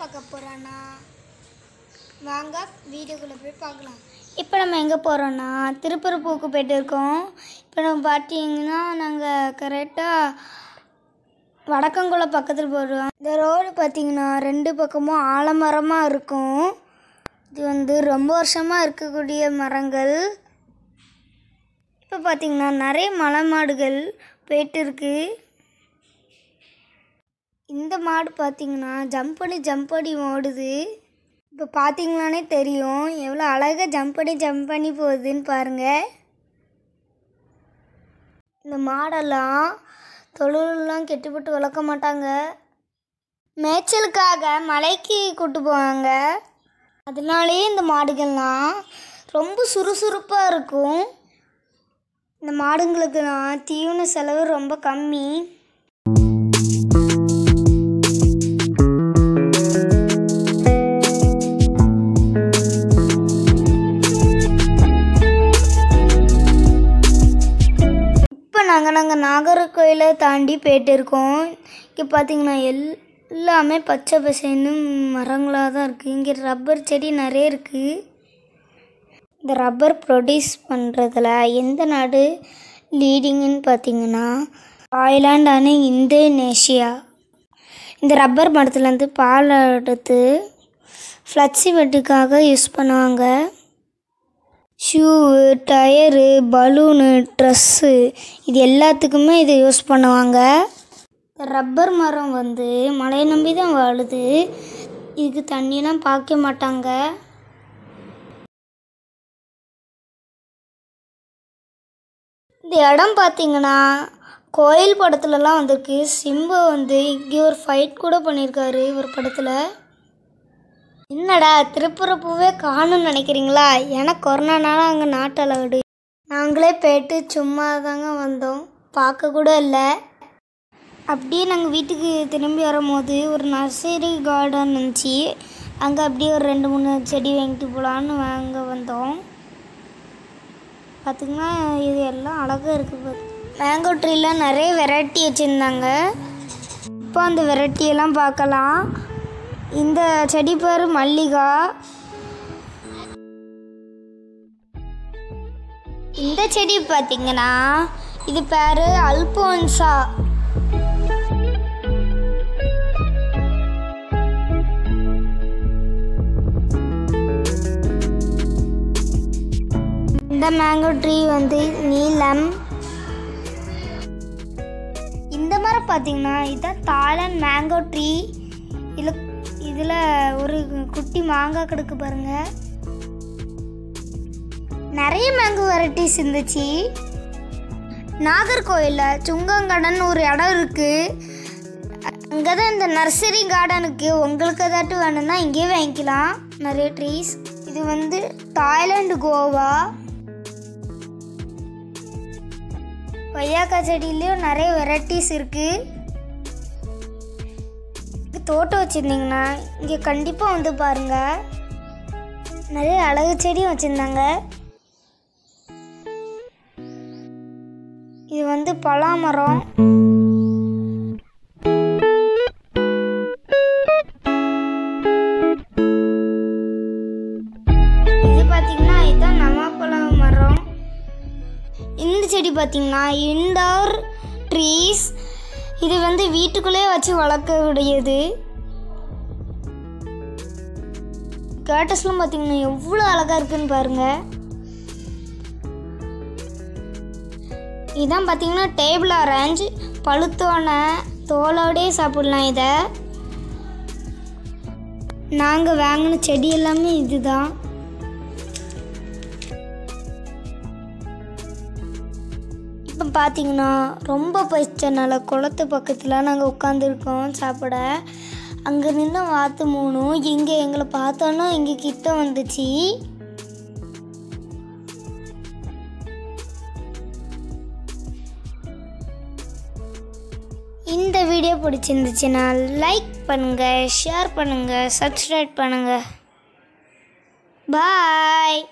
பார்க்க போகிறோன்னா வாங்க வீடியோக்குள்ளே போய் பார்க்கலாம் இப்போ நம்ம எங்கே போகிறோன்னா திருப்பரப்பூக்கு போயிட்டு இருக்கோம் இப்போ நம்ம பார்த்தீங்கன்னா நாங்கள் கரெக்டாக வடக்கங்குளம் பக்கத்தில் போடுறோம் இந்த ரோடு பார்த்தீங்கன்னா ரெண்டு பக்கமும் ஆலமரமாக இருக்கும் இது வந்து ரொம்ப வருஷமாக இருக்கக்கூடிய மரங்கள் இப்போ பார்த்தீங்கன்னா நிறைய மலை மாடுகள் போயிட்டு இருக்கு இந்த மாடு பார்த்தீங்கன்னா ஜம்ப் பண்ணி ஜம்ப் பண்ணி ஓடுது இப்போ பார்த்தீங்களானே தெரியும் எவ்வளோ அழகாக ஜம்ப் பண்ணி ஜம்ப் பண்ணி போகுதுன்னு பாருங்கள் இந்த மாடெல்லாம் தொழுலாம் கெட்டுப்பட்டு வளர்க்க மாட்டாங்க மேய்ச்சலுக்காக மலைக்கு கூட்டு போவாங்க அதனாலேயே இந்த மாடுகள்லாம் ரொம்ப சுறுசுறுப்பாக இருக்கும் இந்த மாடுங்களுக்குலாம் தீவன செலவு ரொம்ப கம்மி இப்போ நாங்கள் நாங்கள் நாகர்கோயிலை தாண்டி போயிட்டு இருக்கோம் இங்கே பார்த்தீங்கன்னா எல் எல்லாமே பச்சை பசேன்னு மரங்களாக தான் இருக்குது இங்கே ரப்பர் செடி நிறைய இருக்குது இந்த ரப்பர் ப்ரொடியூஸ் பண்ணுறதுல எந்த நாடு லீடிங்குன்னு பார்த்தீங்கன்னா தாய்லாண்டான இந்தோனேஷியா இந்த ரப்பர் மரத்துலேருந்து பால் எடுத்து ஃப்ளக்ஸி வெட்டுக்காக யூஸ் பண்ணுவாங்க ஷூவு டயரு பலூனு ட்ரெஸ்ஸு இது எல்லாத்துக்குமே இது யூஸ் பண்ணுவாங்க இந்த ரப்பர் மரம் வந்து மழையை நம்பி தான் வாழுது இதுக்கு தண்ணியெல்லாம் பார்க்க மாட்டாங்க இந்த இடம் பார்த்தீங்கன்னா கோயில் படத்துலலாம் வந்திருக்கு சிம்பு வந்து இங்கே ஒரு ஃபைட் கூட பண்ணியிருக்காரு ஒரு படத்தில் என்னடா திருப்புறப்பூவே காணும்னு நினைக்கிறீங்களா ஏன்னா கொரோனானால அங்கே நாட்டு அளவுடு நாங்களே போயிட்டு சும்மா தாங்க வந்தோம் பார்க்க கூட இல்லை அப்படியே நாங்கள் வீட்டுக்கு திரும்பி வரும்போது ஒரு நர்சரி கார்டன் இருந்துச்சு அங்கே அப்படியே ஒரு ரெண்டு மூணு செடி வாங்கிட்டு போகலான்னு வாங்க வந்தோம் பார்த்திங்கன்னா இது எல்லாம் அழகாக இருக்குது மேங்கோ ட்ரீலாம் நிறைய வெரைட்டி வச்சுருந்தாங்க இப்போ அந்த வெரைட்டியெல்லாம் பார்க்கலாம் இந்த செடி பேர் மல்லிகா இந்த செடி பார்த்தீங்கன்னா இது பேர் அல்போன்சா இந்த மேங்கோ ட்ரீ வந்து நீலம் இந்த மரம் பார்த்தீங்கன்னா இதுதான் தாளன் மேங்கோ ட்ரீ இதில் இதில் ஒரு குட்டி மாங்காய் கிடக்கு பாருங்க நிறைய மேங்கோ வெரைட்டிஸ் இருந்துச்சு நாகர்கோயிலில் சுங்கங்கடன் ஒரு இடம் இருக்குது அங்கே தான் இந்த நர்சரி கார்டனுக்கு உங்களுக்கு ஏதாட்டும் வேணும்னா இங்கேயே வாங்கிக்கலாம் நிறைய ட்ரீஸ் இது வந்து தாய்லாந்து கோவா கொய்யாக்காய் செடியிலையும் நிறைய வெரைட்டிஸ் இருக்குது தோட்டம் வச்சுருந்தீங்கன்னா இங்கே கண்டிப்பாக வந்து பாருங்கள் நிறைய அழகு செடியும் வச்சுருந்தாங்க இது வந்து பலாமரம் இது பார்த்தீங்கன்னா இதுதான் நவாப்பழம் மரம் இந்த செடி பார்த்தீங்கன்னா இன்டோர் ட்ரீஸ் இது வந்து வீட்டுக்குள்ளே வச்சு வளர்க்கக்கூடியது கேட்டஸ்லாம் பார்த்தீங்கன்னா எவ்வளோ அழகாக இருக்குன்னு பாருங்க இதான் பார்த்தீங்கன்னா டேபிள் ஆரஞ்சு பழுத்தோன தோலோடே சாப்பிடலாம் இதை நாங்கள் வாங்கின செடி எல்லாமே இதுதான் இப்போ பார்த்தீங்கன்னா ரொம்ப பசிச்சனால குளத்து பக்கத்தில் நாங்கள் உட்காந்துருக்கோம் சாப்பிட அங்கே நின்று வாத்து மூணும் இங்கே எங்களை பார்த்தோன்னா இங்கே கிட்ட வந்துச்சு இந்த வீடியோ பிடிச்சிருந்துச்சுன்னா லைக் பண்ணுங்கள் ஷேர் பண்ணுங்கள் சப்ஸ்கிரைப் பண்ணுங்கள் பாய்